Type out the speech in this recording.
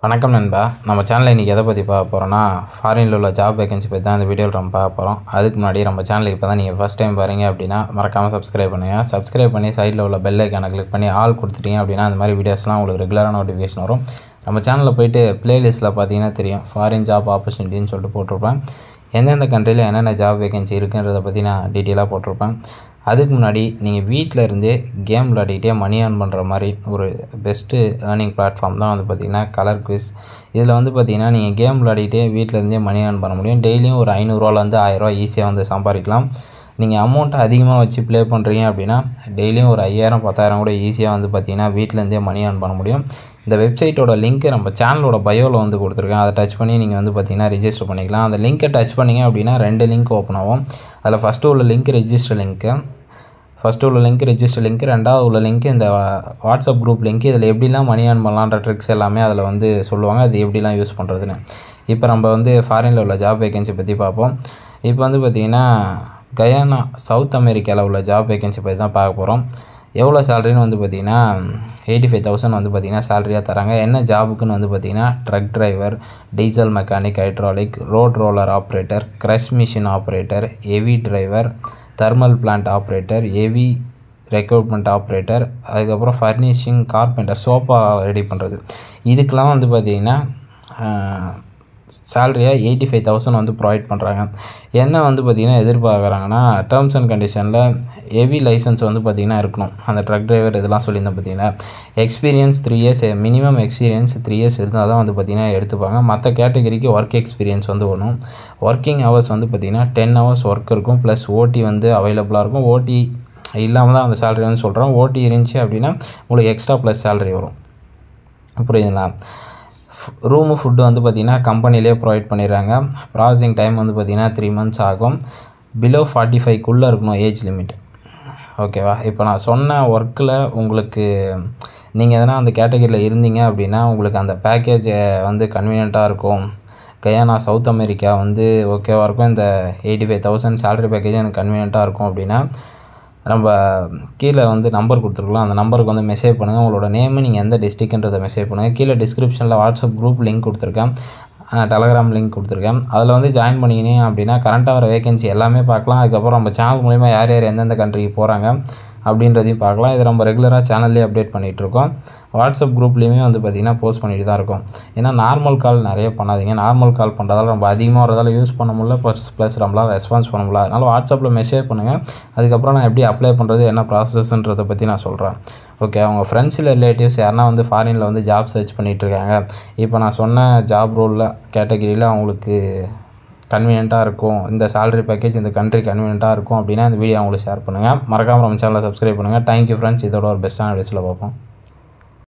வணக்கம் நண்பா நம்ம சேனலில் இன்றைக்கி எதை பற்றி பார்க்க போகிறோன்னா ஃபாரினில் உள்ள ஜாப் வேகன்சி பற்றி தான் இந்த வீடியோவில் நம்ம பார்க்க போகிறோம் அதுக்கு முன்னாடி நம்ம சேனலுக்கு இப்போ தான் நீங்கள் ஃபஸ்ட் டைம் பாருங்க அப்படின்னா மறக்காமல் சப்ஸ்கிரைப் பண்ணுங்கள் சப்ஸ்கிரைப் பண்ணி சைடில் உள்ள பெல் ஐக்கானை கிளிக் பண்ணி ஆல் கொடுத்துட்டீங்க அப்படின்னா அந்த மாதிரி வீடியோஸ்லாம் உங்களுக்கு ரெகுலராக நோட்டிஃபிகேஷன் வரும் நம்ம சேனலில் போயிட்டு ப்ளேலிஸ்ட்டில் பார்த்தீங்கன்னா தெரியும் ஃபாரின் ஜாப் ஆப்பர்ச்சுனிட்டின்னு சொல்லிட்டு போட்டிருப்பேன் எந்தெந்த கண்ட்ரியில் என்னென்ன ஜாப் வேகன்சி இருக்குன்றதை பற்றி நான் டீட்டெயிலாக போட்டிருப்பேன் அதுக்கு முன்னாடி நீங்கள் வீட்டில் இருந்தே கேம் விளையாடிக்கிட்டே மணி ஏர்ன் பண்ணுற மாதிரி ஒரு பெஸ்ட்டு ஏர்னிங் பிளாட்ஃபார்ம் தான் வந்து பார்த்திங்கன்னா கலர் குவிஸ் இதில் வந்து பார்த்திங்கன்னா நீங்கள் கேம் விளையாடிக்கிட்டே வீட்டில் இருந்தே மணி ஏர்ன் பண்ண முடியும் டெய்லியும் ஒரு ஐநூறுரூவாலேருந்து ஆயிரரூவா ஈஸியாக வந்து சம்பாதிக்கலாம் நீங்கள் அமௌண்ட்டை அதிகமாக வச்சு ப்ளே பண்ணுறீங்க அப்படின்னா டெய்லியும் ஒரு ஐயாயிரம் பத்தாயிரம் கூட ஈஸியாக வந்து பார்த்திங்கன்னா வீட்டிலேருந்தே மணி ஏர்ன் பண்ண முடியும் இந்த வெப்சைட்டோட லிங்க்கு நம்ம சேனலோட பயோவில் வந்து கொடுத்துருக்கேன் அதை டச் பண்ணி நீங்கள் வந்து பார்த்திங்கன்னா ரிஜிஸ்டர் பண்ணிக்கலாம் அந்த லிங்க்கை டச் பண்ணிங்க அப்படின்னா ரெண்டு லிங்க் ஓப்பன் ஆகும் அதில் ஃபஸ்ட்டு உள்ள லிங்க் ரெஜிஸ்டர் லிங்க்கு ஃபஸ்ட்டு உள்ள லிங்க் ரெஜிஸ்டர் லிங்க் ரெண்டாவது உள்ள லிங்க் இந்த வாட்ஸ்அப் குரூப் லிங்க் இதில் எப்படிலாம் மணி ஏர்ன் பண்ணலான்ற ட்ரிக்ஸ் எல்லாமே அதில் வந்து சொல்லுவாங்க அது எப்படிலாம் யூஸ் பண்ணுறதுன்னு இப்போ நம்ம வந்து ஃபாரினில் உள்ள ஜாப் வேகன்சி பற்றி பார்ப்போம் இப்போ வந்து பார்த்திங்கன்னா கயானா சவுத் அமெரிக்காவில் உள்ள ஜாப் வேகன்சி பற்றி தான் பார்க்க போகிறோம் எவ்வளோ சேலரின்னு வந்து பார்த்திங்கன்னா எயிட்டி ஃபைவ் தௌசண்ட் வந்து பார்த்திங்கன்னா சேலரியாக தராங்க என்ன ஜாபுக்குன்னு வந்து பார்த்திங்கன்னா truck driver diesel mechanic hydraulic road roller operator crush machine operator heavy driver thermal plant operator heavy recruitment operator அதுக்கப்புறம் ஃபர்னிஷிங் கார்பெண்டர் சோஃபா ரெடி பண்ணுறது இதுக்கெலாம் வந்து பார்த்திங்கன்னா சேலரியாக எயிட்டி ஃபைவ் தௌசண்ட் வந்து ப்ரொவைட் பண்ணுறாங்க என்ன வந்து பார்த்திங்கன்னா எதிர்பார்க்குறாங்கன்னா டேர்ம்ஸ் அண்ட் கண்டிஷனில் ஹெவி லைசன்ஸ் வந்து பார்த்திங்கன்னா இருக்கணும் அந்த ட்ரக் டிரைவர் இதெல்லாம் சொல்லியிருந்தேன் பார்த்தீங்கன்னா experience three years minimum experience three years இருந்தால் தான் வந்து பார்த்திங்கன்னா எடுத்துப்பாங்க மற்ற கேட்டகரிக்கு ஒர்க் எக்ஸ்பீரியன்ஸ் வந்து வேணும் ஒர்க்கிங் ஹவர்ஸ் வந்து பார்த்திங்கன்னா டென் ஹவர்ஸ் ஒர்க் இருக்கும் ப்ளஸ் ஓடி வந்து அவைலபிளாக இருக்கும் ஓடி இல்லாமல் தான் அந்த சேலரி வந்து சொல்கிறேன் ஓடி இருந்துச்சு அப்படின்னா உங்களுக்கு எக்ஸ்ட்ரா ப்ளஸ் சேலரி வரும் புரியுதுங்களா ரூமு ஃபுட்டு வந்து பார்த்திங்கன்னா கம்பெனிலே ப்ரொவைட் பண்ணிடுறாங்க ப்ராசஸிங் டைம் வந்து பார்த்திங்கன்னா த்ரீ மந்த்ஸ் ஆகும் பிலோ ஃபார்ட்டி ஃபைவ்க்குள்ளே இருக்கணும் ஏஜ் லிமிட் ஓகேவா இப்போ நான் சொன்ன ஒர்க்கில் உங்களுக்கு நீங்கள் எதனா அந்த கேட்டகரியில் இருந்தீங்க அப்படின்னா உங்களுக்கு அந்த பேக்கேஜ் வந்து கன்வீனியண்ட்டாக இருக்கும் கயானா சவுத் அமெரிக்கா வந்து ஓகேவாக இருக்கும் இந்த eighty five thousand salary package எனக்கு கன்வீனியண்ட்டாக இருக்கும் அப்படின்னா நம்ம கீழே வந்து நம்பர் கொடுத்துருக்கலாம் அந்த நம்பருக்கு வந்து மெசேஜ் பண்ணுங்கள் உங்களோட நேமு நீங்கள் எந்த டிஸ்ட்ரிக்ன்றதை மெசேஜ் பண்ணுங்கள் கீழே டிஸ்கிரிப்ஷனில் வாட்ஸ்அப் குரூப் லிங்க் கொடுத்துருக்கேன் டெலகிராம் லிங்க் கொடுத்துருக்கேன் அதில் வந்து ஜாயின் பண்ணிக்கினீங்க அப்படின்னா கரண்ட்டாக வர வேகன்சி எல்லாமே பார்க்கலாம் அதுக்கப்புறம் நம்ம சேனல் மூலிமா யார் யார் எந்தெந்த கண்ட்ரிக்கு போகிறாங்க அப்படின்றதையும் பார்க்கலாம் இது நம்ம ரெகுலராக சேனல்லே அப்டேட் பண்ணிகிட்ருக்கோம் வாட்ஸ்அப் குரூப்லேயுமே வந்து பார்த்திங்கன்னா போஸ்ட் பண்ணிட்டு தான் இருக்கும் ஏன்னா நார்மல் கால் நிறைய பண்ணாதீங்க நார்மல் கால் பண்ணுறதால ரொம்ப அதிகமாக வரதால் யூஸ் பண்ண முடியல ப்ளஸ் ப்ளஸ் நம்மளால் ரெஸ்பான்ஸ் பண்ண முடியல அதனால் வாட்ஸ்அப்பில் மெசேஜ் பண்ணுங்கள் அதுக்கப்புறம் நான் எப்படி அப்ளை பண்ணுறது என்ன ப்ராசஸ்ன்றதை பற்றி நான் சொல்கிறேன் ஓகே அவங்க ஃப்ரெண்ட்ஸ் இல்லை ரிலேட்டிவ்ஸ் யாருனா வந்து ஃபாரினில் வந்து ஜாப் சர்ச் பண்ணிகிட்ருக்காங்க இப்போ நான் சொன்ன ஜாப் ரோலில் கேட்டகிரியில் அவங்களுக்கு கன்வீனியண்ட்டாக இருக்கும் இந்த சேலரி பேக்கேஜ் இந்த கண்ட்ரி கன்வீனியண்ட்டாக இருக்கும் அப்படின்னா இந்த வீடியோ அவங்களுக்கு ஷேர் பண்ணுங்கள் மறக்காமல் நம்ம சேனலை சப்ஸ்கிரைப் பண்ணுங்கள் தேங்க்யூ ஃப்ரெண்ட்ஸ் இதோட ஒரு பெஸ்ட்டான வீடியோஸில் பார்ப்போம்